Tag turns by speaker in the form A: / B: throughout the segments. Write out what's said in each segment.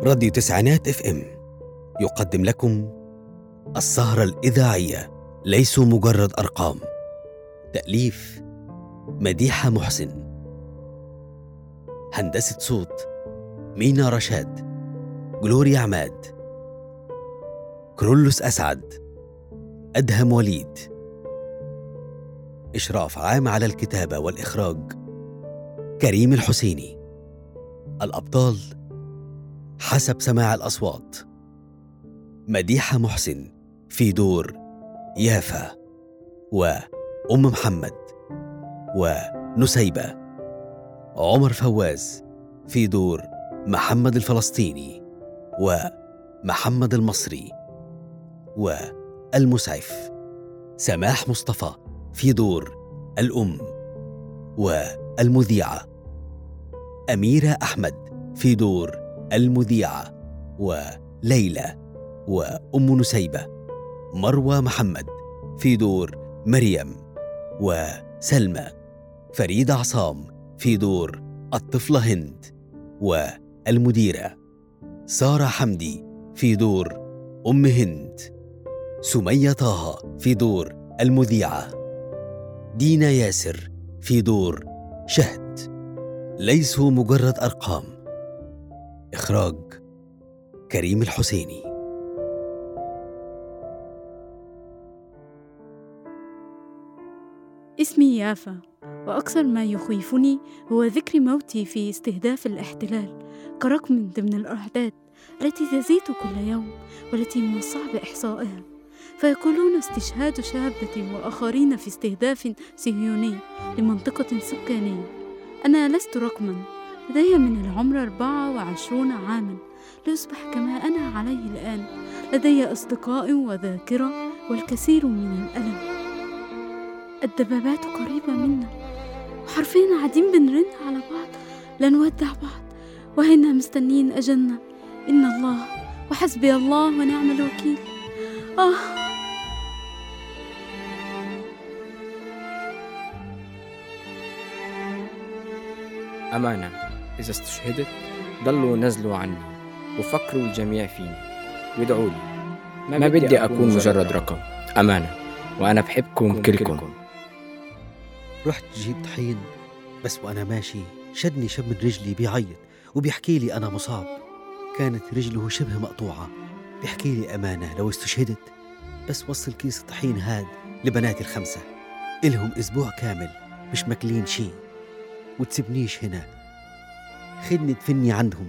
A: راديو تسعينات اف ام يقدم لكم السهرة الإذاعية ليسوا مجرد أرقام تأليف مديحة محسن هندسة صوت مينا رشاد جلوريا عماد كرولوس أسعد أدهم وليد إشراف عام على الكتابة والإخراج كريم الحسيني الأبطال حسب سماع الأصوات مديحة محسن في دور يافا وأم محمد ونسيبة عمر فواز في دور محمد الفلسطيني ومحمد المصري والمسعف سماح مصطفى في دور الأم والمذيعة أميرة أحمد في دور المذيعة وليلى وأم نسيبة مروى محمد في دور مريم وسلمى فريدة عصام في دور الطفلة هند والمديرة سارة حمدي في دور أم هند سمية طه في دور المذيعة دينا ياسر في دور شهد ليسوا مجرد أرقام إخراج كريم الحسيني
B: اسمي يافا وأكثر ما يخيفني هو ذكر موتي في استهداف الاحتلال كرقم ضمن الأعداد التي تزيد كل يوم والتي من الصعب إحصائها فيقولون استشهاد شابة وآخرين في استهداف صهيوني لمنطقة سكانية أنا لست رقما لدي من العمر أربعة وعشرون عاما لأصبح كما أنا عليه الآن لدي أصدقاء وذاكرة والكثير من الألم الدبابات قريبة منا وحرفيا قاعدين بنرن على بعض لنودع بعض وهنا مستنيين أجلنا إن الله وحسبي الله ونعم الوكيل آه
C: أمانة إذا استشهدت ضلوا نزلوا عني وفكروا الجميع فيني وادعوا لي ما بدي أكون مجرد رقم أمانة وأنا بحبكم كلكم
A: رحت جيب طحين بس وأنا ماشي شدني شب من رجلي بيعيط وبيحكي لي أنا مصاب كانت رجله شبه مقطوعة بيحكي لي أمانة لو استشهدت بس وصل كيس الطحين هاد لبناتي الخمسة إلهم أسبوع كامل مش ماكلين شي وتسيبنيش هنا خدني تفني عندهم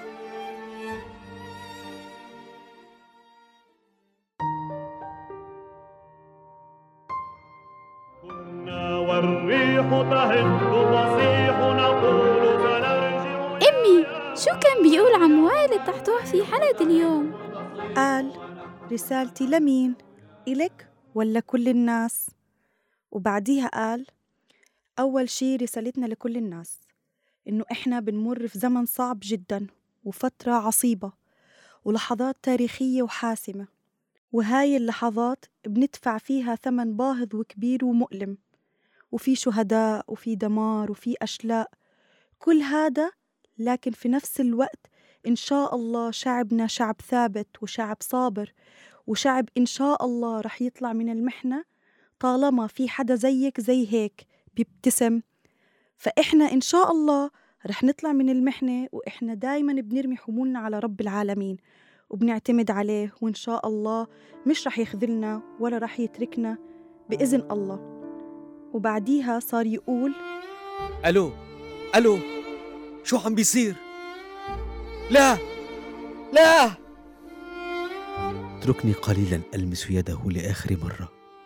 D: كنا والريح تهد تصيح نقول سنرجع
B: أمي شو كان بيقول عم والد تحتوح في حلقة اليوم
E: قال رسالتي لمين؟ إلك ولا كل الناس؟ وبعديها قال أول شي رسالتنا لكل الناس إنه إحنا بنمر في زمن صعب جدا وفترة عصيبة ولحظات تاريخية وحاسمة وهاي اللحظات بندفع فيها ثمن باهظ وكبير ومؤلم وفي شهداء وفي دمار وفي أشلاء كل هذا لكن في نفس الوقت إن شاء الله شعبنا شعب ثابت وشعب صابر وشعب إن شاء الله رح يطلع من المحنة طالما في حدا زيك زي هيك بيبتسم فإحنا إن شاء الله رح نطلع من المحنة وإحنا دايما بنرمي حمولنا على رب العالمين وبنعتمد عليه وإن شاء الله مش رح يخذلنا ولا رح يتركنا بإذن الله وبعديها صار يقول
A: ألو ألو شو عم بيصير؟ لا لا اتركني قليلا ألمس يده لآخر مرة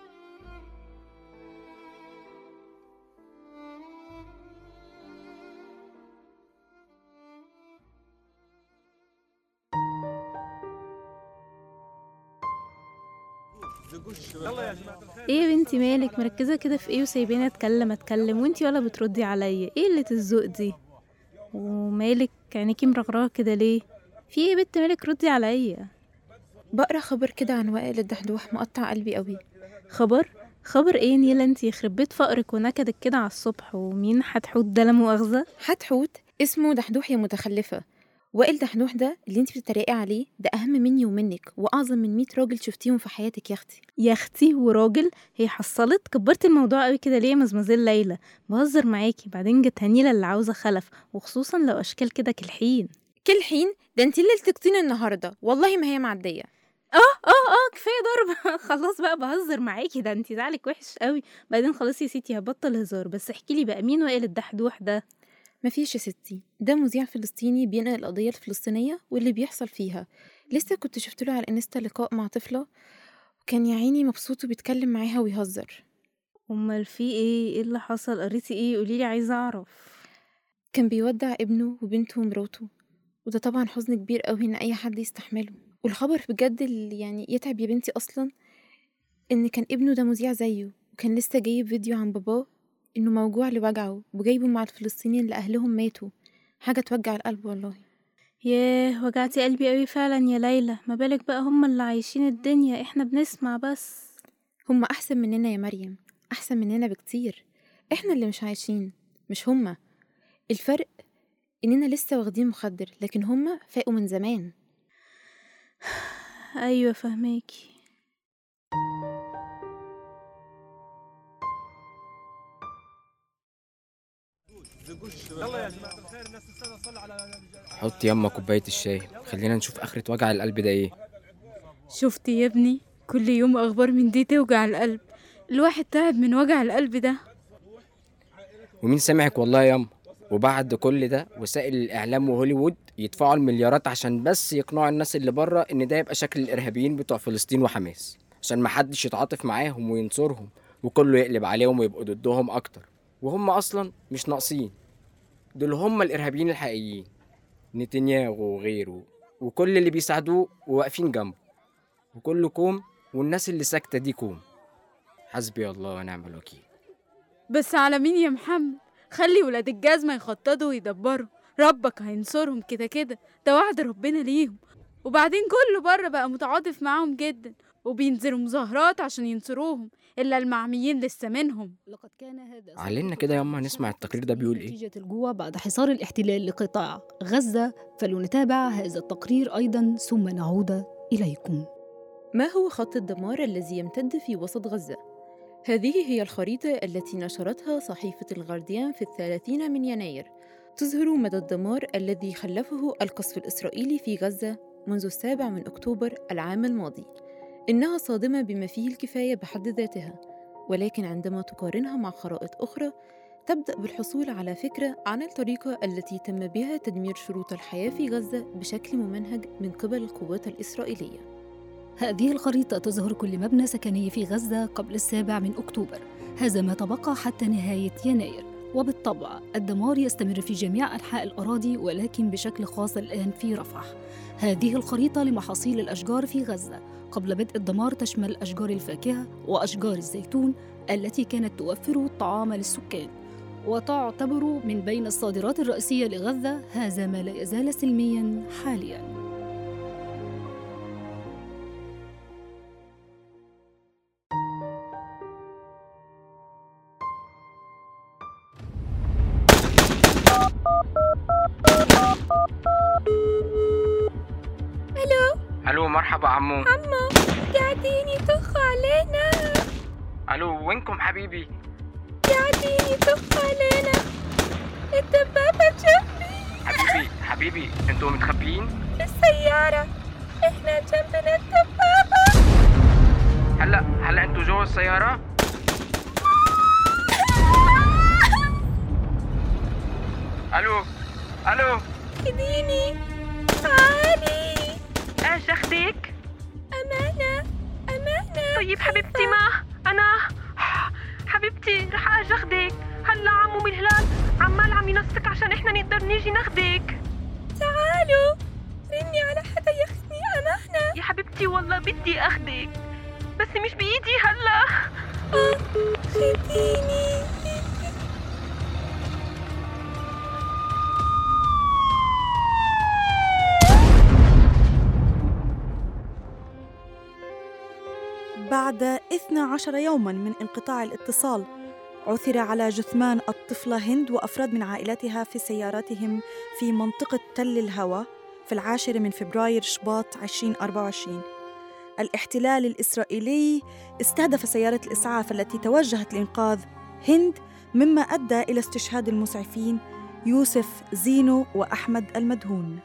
B: ايه يا بنتي مالك مركزة كده في ايه وسايباني اتكلم اتكلم وانتي ولا بتردي عليا ايه قلة الذوق دي ومالك عينيكي مرغرغة كده ليه في ايه يا بنت مالك ردي عليا
F: بقرا خبر كده عن وائل الدحدوح مقطع قلبي قوي
B: خبر خبر ايه نيلة انتي يخرب بيت فقرك ونكدك كده على الصبح ومين هتحوت ده لا مؤاخذة
F: حتحوت اسمه دحدوح يا متخلفة وائل دحدوح ده اللي انت بتتريقي عليه ده اهم مني ومنك واعظم من 100 راجل شفتيهم في حياتك يا اختي
B: يا اختي وراجل هي حصلت كبرت الموضوع قوي كده ليه يا مزمزيل ليلى بهزر معاكي بعدين جت هنيله اللي عاوزه خلف وخصوصا لو اشكال كده كالحين
F: كل حين ده انت اللي التقطين النهارده والله ما هي معديه
B: اه اه اه كفايه ضرب خلاص بقى بهزر معاكي ده انت زعلك وحش قوي بعدين خلاص يا ستي هبطل هزار بس احكي لي بقى مين وائل الدحدوح ده
F: مفيش يا ستي ده مذيع فلسطيني بينقل القضيه الفلسطينيه واللي بيحصل فيها لسه كنت شفت له على الانستا لقاء مع طفله وكان يا عيني مبسوط وبيتكلم معاها ويهزر
B: امال في ايه ايه اللي حصل قريتي ايه قولي لي عايزه اعرف
F: كان بيودع ابنه وبنته ومراته وده طبعا حزن كبير قوي ان اي حد يستحمله والخبر بجد اللي يعني يتعب يا بنتي اصلا ان كان ابنه ده مذيع زيه وكان لسه جايب فيديو عن باباه انه موجوع لوجعه وجايبه مع الفلسطينيين اللي اهلهم ماتوا حاجه توجع القلب والله
B: ياه وجعتي قلبي قوي فعلا يا ليلى ما بالك بقى هم اللي عايشين الدنيا احنا بنسمع بس
F: هما احسن مننا يا مريم احسن مننا بكتير احنا اللي مش عايشين مش هما الفرق اننا لسه واخدين مخدر لكن هما فاقوا من زمان
B: ايوه فهماكي
C: حط يما كوباية الشاي خلينا نشوف آخرة وجع القلب ده ايه
B: شفتي يا ابني كل يوم اخبار من دي توجع القلب الواحد تعب من وجع القلب ده
C: ومين سمعك والله ياما وبعد كل ده وسائل الإعلام وهوليوود يدفعوا المليارات عشان بس يقنعوا الناس اللي بره إن ده يبقى شكل الإرهابيين بتوع فلسطين وحماس عشان محدش يتعاطف معاهم وينصرهم وكله يقلب عليهم ويبقوا ضدهم أكتر وهم أصلا مش ناقصين دول هم الإرهابيين الحقيقيين نتنياهو وغيره وكل اللي بيساعدوه وواقفين جنبه وكله كوم والناس اللي ساكتة دي كوم حسبي الله ونعم الوكيل
B: بس على مين يا محمد خلي ولاد الجزمة يخططوا ويدبروا ربك هينصرهم كده كده ده وعد ربنا ليهم وبعدين كله بره بقى متعاطف معاهم جدا وبينزلوا مظاهرات عشان ينصروهم إلا المعميين لسه منهم
G: لقد كان هذا
C: علينا كده ياما نسمع التقرير ده بيقول ايه
G: نتيجة الجوع بعد حصار الاحتلال لقطاع غزة فلنتابع هذا التقرير أيضا ثم نعود إليكم
F: ما هو خط الدمار الذي يمتد في وسط غزة؟ هذه هي الخريطة التي نشرتها صحيفة الغارديان في الثلاثين من يناير تظهر مدى الدمار الذي خلفه القصف الإسرائيلي في غزة منذ السابع من أكتوبر العام الماضي إنها صادمة بما فيه الكفاية بحد ذاتها ولكن عندما تقارنها مع خرائط أخرى تبدأ بالحصول على فكرة عن الطريقة التي تم بها تدمير شروط الحياة في غزة بشكل ممنهج من قبل القوات الإسرائيلية
G: هذه الخريطة تظهر كل مبنى سكني في غزة قبل السابع من أكتوبر هذا ما تبقى حتى نهاية يناير وبالطبع الدمار يستمر في جميع أنحاء الأراضي ولكن بشكل خاص الآن في رفح هذه الخريطة لمحاصيل الأشجار في غزة قبل بدء الدمار تشمل أشجار الفاكهة وأشجار الزيتون التي كانت توفر الطعام للسكان وتعتبر من بين الصادرات الرئيسية لغزة هذا ما لا يزال سلميا حاليا
C: الو مرحبا عمو
B: عمو قاعدين يطخوا علينا
C: الو وينكم حبيبي
B: قاعدين يطخوا علينا الدبابة جنبي
C: حبيبي حبيبي انتوا متخبيين
B: السيارة احنا جنبنا الدبابة
C: هلا هلا انتوا جوه السياره الو الو
B: خديني تعالي
H: ايش اخدك؟
B: أمانة أمانة
H: طيب حبيبتي ما انا حبيبتي رح اجي اخدك هلا عمو من الهلال عمال عم ينسك عشان احنا نقدر نيجي ناخدك
B: تعالوا رني على حدا ياخذني أمانة
H: يا حبيبتي والله بدي اخدك بس مش بايدي هلا
B: آه خديني
E: بعد 12 يوما من انقطاع الاتصال عثر على جثمان الطفلة هند وأفراد من عائلتها في سياراتهم في منطقة تل الهوى في العاشر من فبراير شباط 2024 الاحتلال الإسرائيلي استهدف سيارة الإسعاف التي توجهت لإنقاذ هند مما أدى إلى استشهاد المسعفين يوسف زينو وأحمد المدهون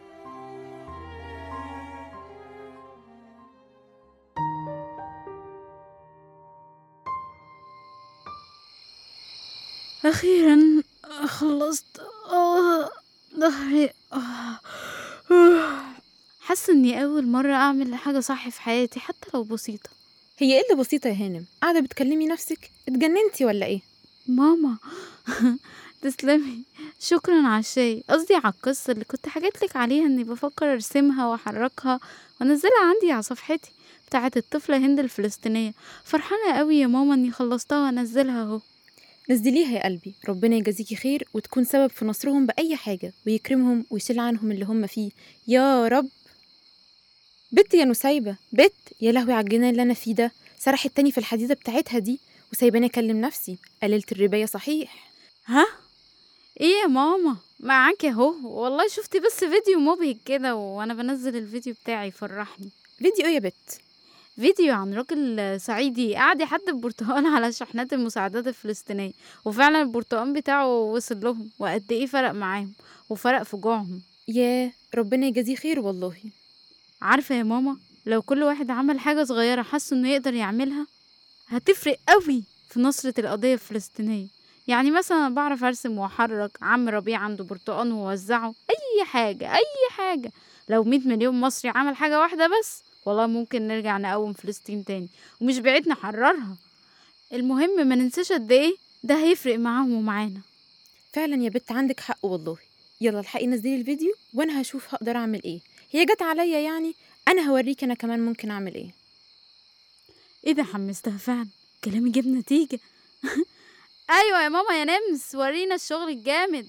B: أخيرا خلصت آه، ظهري آه، آه. حاسة إني أول مرة أعمل حاجة صح في حياتي حتى لو بسيطة
F: هي ايه اللي بسيطة يا هانم قاعدة بتكلمي نفسك اتجننتي ولا ايه
B: ماما تسلمي شكرا على الشاي قصدي على القصة اللي كنت حكيتلك عليها إني بفكر أرسمها وأحركها وأنزلها عندي على صفحتي بتاعة الطفلة هند الفلسطينية فرحانة قوي يا ماما إني خلصتها وأنزلها أهو
F: نزليها يا قلبي ربنا يجازيكي خير وتكون سبب في نصرهم بأي حاجة ويكرمهم ويشيل عنهم اللي هم فيه يا رب بت يا نسيبة بت يا لهوي على الجنان اللي أنا فيه ده سرحت تاني في الحديدة بتاعتها دي وسايباني أكلم نفسي قللة الرباية صحيح
B: ها ايه يا ماما معاكي اهو والله شفت بس فيديو مبهج كده وانا بنزل الفيديو بتاعي يفرحني
F: فيديو ايه يا بت
B: فيديو عن راجل صعيدي قاعد يحدف برتقال على شحنات المساعدات الفلسطينية وفعلا البرتقال بتاعه وصل لهم وقد ايه فرق معاهم وفرق في جوعهم
F: ياه ربنا يجازيه خير والله
B: عارفة يا ماما لو كل واحد عمل حاجة صغيرة حس انه يقدر يعملها هتفرق قوي في نصرة القضية الفلسطينية يعني مثلا أنا بعرف ارسم واحرك عم ربيع عنده برتقان ووزعه اي حاجة اي حاجة لو 100 مليون مصري عمل حاجة واحدة بس والله ممكن نرجع نقوم فلسطين تاني ومش بعيد نحررها المهم ما ننساش قد ايه ده هيفرق معاهم ومعانا
F: فعلا يا بت عندك حق والله يلا الحقي نزلي الفيديو وانا هشوف هقدر اعمل ايه هي جت عليا يعني انا هوريك انا كمان ممكن اعمل ايه
B: ايه ده حمستها فعلا كلامي جاب نتيجة ايوه يا ماما يا نمس ورينا الشغل الجامد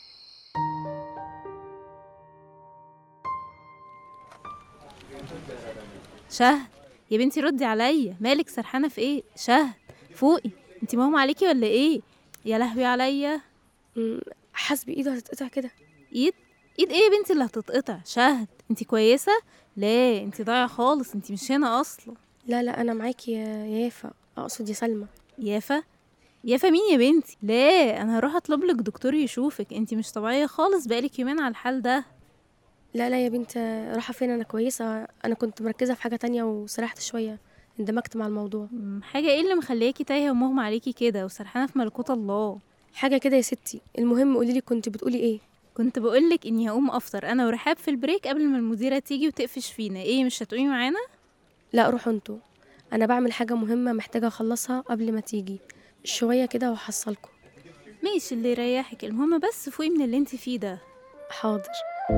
I: شهد يا بنتي ردي عليا مالك سرحانه في ايه شهد فوقي انت ماما عليكي ولا ايه يا لهوي عليا
J: مم، حاسس بايده هتتقطع كده
I: ايد ايد ايه يا بنتي اللي هتتقطع شهد انت كويسه لا انت ضايعه خالص انت مش هنا اصلا
J: لا لا انا معاكي يا يا يافا اقصد يا سلمى
I: يافا يافا مين يا بنتي لا انا هروح اطلب لك دكتور يشوفك انت مش طبيعيه خالص بقالك يومين على الحال ده
J: لا لا يا بنت رايحه فين انا كويسه انا كنت مركزه في حاجه تانية وسرحت شويه اندمجت مع الموضوع
I: مم، حاجه ايه اللي مخلياكي تايهه ومغمى عليكي كده وسرحانه في ملكوت الله
J: حاجه كده يا ستي المهم قولي لي كنت بتقولي ايه
I: كنت بقولك اني هقوم افطر انا ورحاب في البريك قبل ما المديره تيجي وتقفش فينا ايه مش هتقومي معانا
J: لا روحوا انتوا انا بعمل حاجه مهمه محتاجه اخلصها قبل ما تيجي شويه كده وهحصلكوا
I: ماشي اللي يريحك المهم بس فوقي من اللي انت فيه ده
J: حاضر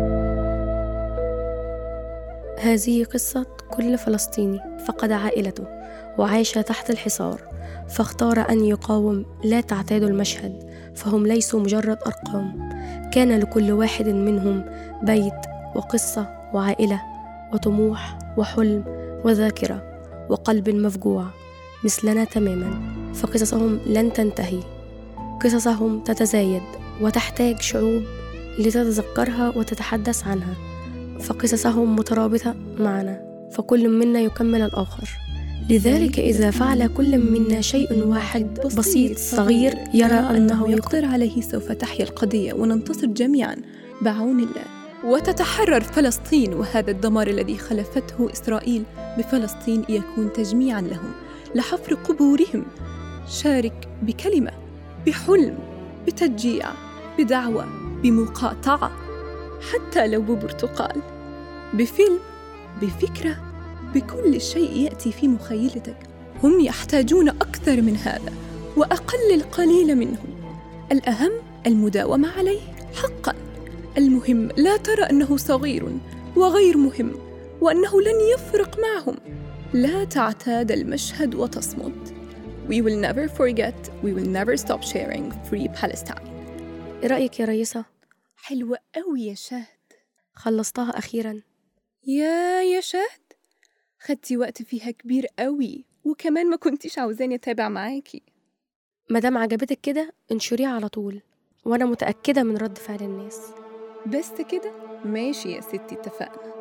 J: هذه قصة كل فلسطيني فقد عائلته وعاش تحت الحصار فاختار أن يقاوم لا تعتاد المشهد فهم ليسوا مجرد أرقام كان لكل واحد منهم بيت وقصة وعائلة وطموح وحلم وذاكرة وقلب مفجوع مثلنا تماما فقصصهم لن تنتهي قصصهم تتزايد وتحتاج شعوب لتتذكرها وتتحدث عنها فقصصهم مترابطة معنا فكل منا يكمل الآخر لذلك إذا فعل كل منا شيء واحد بسيط صغير يرى أنه يقدر
K: يقدر عليه سوف تحيا القضية وننتصر جميعا بعون الله وتتحرر فلسطين وهذا الدمار الذي خلفته إسرائيل بفلسطين يكون تجميعا لهم لحفر قبورهم شارك بكلمة بحلم بتشجيع بدعوة بمقاطعة حتى لو ببرتقال بفيلم بفكرة بكل شيء يأتي في مخيلتك هم يحتاجون أكثر من هذا وأقل القليل منه الأهم المداومة عليه حقا المهم لا ترى أنه صغير وغير مهم وأنه لن يفرق معهم لا تعتاد المشهد وتصمت We will never forget, we will never stop sharing free Palestine
J: إيه رأيك يا ريسة؟
K: حلوة أوي يا شهد
J: خلصتها أخيرا
K: يا يا شهد خدتي وقت فيها كبير قوي وكمان ما كنتيش عاوزاني أتابع معاكي
J: مادام عجبتك كده انشريها على طول وأنا متأكدة من رد فعل الناس
K: بس كده ماشي يا ستي اتفقنا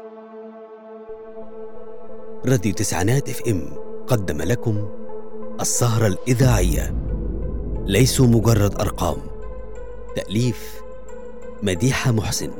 A: راديو تسعينات اف ام قدم لكم السهرة الإذاعية ليسوا مجرد أرقام تأليف مديحة محسن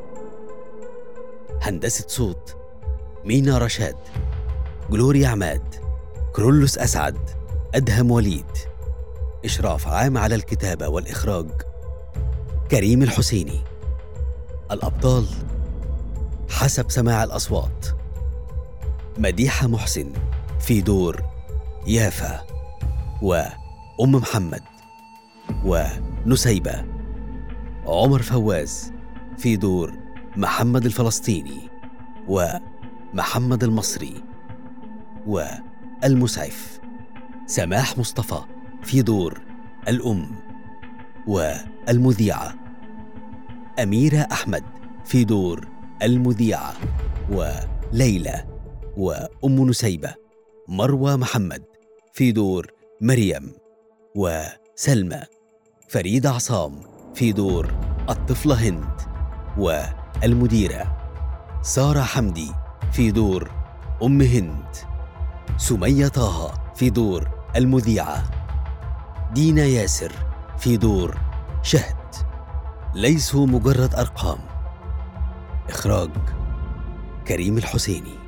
A: هندسة صوت مينا رشاد جلوريا عماد كرولوس أسعد أدهم وليد إشراف عام على الكتابة والإخراج كريم الحسيني الأبطال حسب سماع الأصوات مديحة محسن في دور يافا وأم محمد ونسيبة عمر فواز في دور محمد الفلسطيني ومحمد المصري والمسعف سماح مصطفى في دور الأم والمذيعة أميرة أحمد في دور المذيعة وليلى وأم نسيبة مروى محمد في دور مريم وسلمى فريد عصام في دور الطفلة هند والمديرة سارة حمدي في دور أم هند سمية طه في دور المذيعة دينا ياسر في دور شهد ليسوا مجرد أرقام إخراج كريم الحسيني